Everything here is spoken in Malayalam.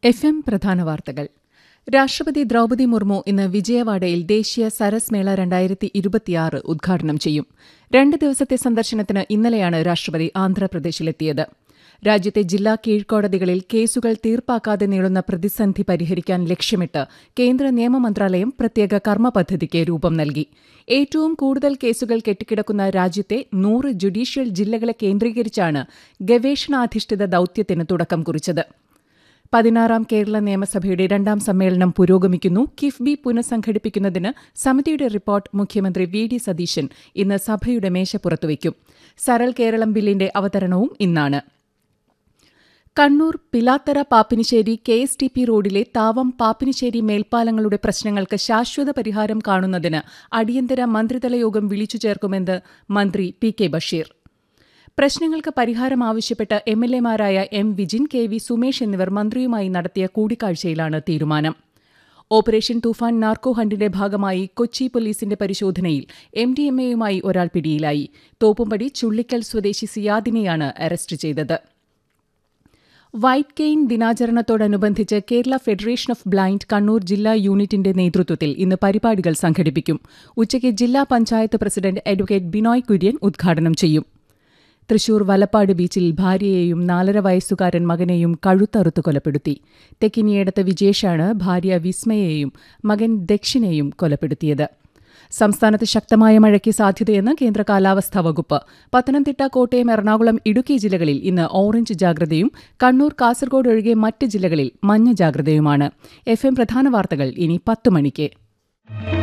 എഫ് എം പ്രധാന വാർത്തകൾ രാഷ്ട്രപതി ദ്രൌപദി മുർമു ഇന്ന് വിജയവാഡയിൽ ദേശീയ സരസ് മേള രണ്ടായിരത്തി ഇരുപത്തിയാറ് ഉദ്ഘാടനം ചെയ്യും രണ്ട് ദിവസത്തെ സന്ദർശനത്തിന് ഇന്നലെയാണ് രാഷ്ട്രപതി ആന്ധ്രാപ്രദേശിലെത്തിയത് രാജ്യത്തെ ജില്ലാ കീഴ്ക്കോടതികളിൽ കേസുകൾ തീർപ്പാക്കാതെ നീളുന്ന പ്രതിസന്ധി പരിഹരിക്കാൻ ലക്ഷ്യമിട്ട് കേന്ദ്ര നിയമ മന്ത്രാലയം പ്രത്യേക കർമ്മ പദ്ധതിക്ക് രൂപം നൽകി ഏറ്റവും കൂടുതൽ കേസുകൾ കെട്ടിക്കിടക്കുന്ന രാജ്യത്തെ നൂറ് ജുഡീഷ്യൽ ജില്ലകളെ കേന്ദ്രീകരിച്ചാണ് ഗവേഷണാധിഷ്ഠിത ദൌത്യത്തിന് തുടക്കം കുറിച്ചത് പതിനാറാം കേരള നിയമസഭയുടെ രണ്ടാം സമ്മേളനം പുരോഗമിക്കുന്നു കിഫ്ബി പുനഃസംഘടിപ്പിക്കുന്നതിന് സമിതിയുടെ റിപ്പോർട്ട് മുഖ്യമന്ത്രി വി ഡി സതീശൻ ഇന്ന് സഭയുടെ മേശപ്പുറത്തുവയ്ക്കും സരൾ കേരളം ബില്ലിന്റെ അവതരണവും ഇന്നാണ് Kannur Pilathara Pappinissery K S T P റോഡിലെ താവം പാപ്പിനിശ്ശേരി മേൽപ്പാലങ്ങളുടെ പ്രശ്നങ്ങൾക്ക് ശാശ്വത പരിഹാരം കാണുന്നതിന് അടിയന്തര മന്ത്രിതല യോഗം വിളിച്ചു ചേർക്കുമെന്ന് മന്ത്രി പി കെ ബഷീർ പ്രശ്നങ്ങൾക്ക് പരിഹാരം ആവശ്യപ്പെട്ട് എം എൽ എമാരായ M Vijin K V Sumesh എന്നിവർ മന്ത്രിയുമായി നടത്തിയ കൂടിക്കാഴ്ചയിലാണ് തീരുമാനം ഓപ്പറേഷൻ തൂഫാൻ നാർക്കോ ഹണ്ടിന്റെ ഭാഗമായി കൊച്ചി പോലീസിന്റെ പരിശോധനയിൽ എം ഡി എം എയുമായി ഒരാൾ പിടിയിലായി തോപ്പുംപടി ചുള്ളിക്കൽ സ്വദേശി സിയാദിനെയാണ് അറസ്റ്റ് ചെയ്തത് വൈറ്റ് കെയിൻ ദിനാചരണത്തോടനുബന്ധിച്ച് Kerala federation of blind Kannur ജില്ലാ യൂണിറ്റിന്റെ നേതൃത്വത്തിൽ ഇന്ന് പരിപാടികൾ സംഘടിപ്പിക്കും ഉച്ചയ്ക്ക് ജില്ലാ പഞ്ചായത്ത് പ്രസിഡന്റ് അഡ്വക്കേറ്റ് ബിനോയ് കുര്യൻ ഉദ്ഘാടനം ചെയ്യും തൃശൂർ വലപ്പാട് ബീച്ചിൽ ഭാര്യയെയും നാലര വയസ്സുകാരൻ മകനെയും കഴുത്തറുത്ത് കൊലപ്പെടുത്തി തെക്കിനിയേടത്ത് വിജേഷാണ് ഭാര്യ വിസ്മയെയും മകൻ ദക്ഷിനെയും കൊലപ്പെടുത്തിയത് സംസ്ഥാനത്ത് ശക്തമായ മഴയ്ക്ക് സാധ്യതയെന്ന് കേന്ദ്ര കാലാവസ്ഥാ വകുപ്പ് പത്തനംതിട്ട കോട്ടയം എറണാകുളം ഇടുക്കി ജില്ലകളിൽ ഇന്ന് ഓറഞ്ച് ജാഗ്രതയും കണ്ണൂർ കാസർഗോഡ് ഒഴികെ മറ്റ് ജില്ലകളിൽ മഞ്ഞ ജാഗ്രതയുമാണ് എഫ് എം പ്രധാന വാർത്തകൾ ഇനി പത്ത് മണിക്ക്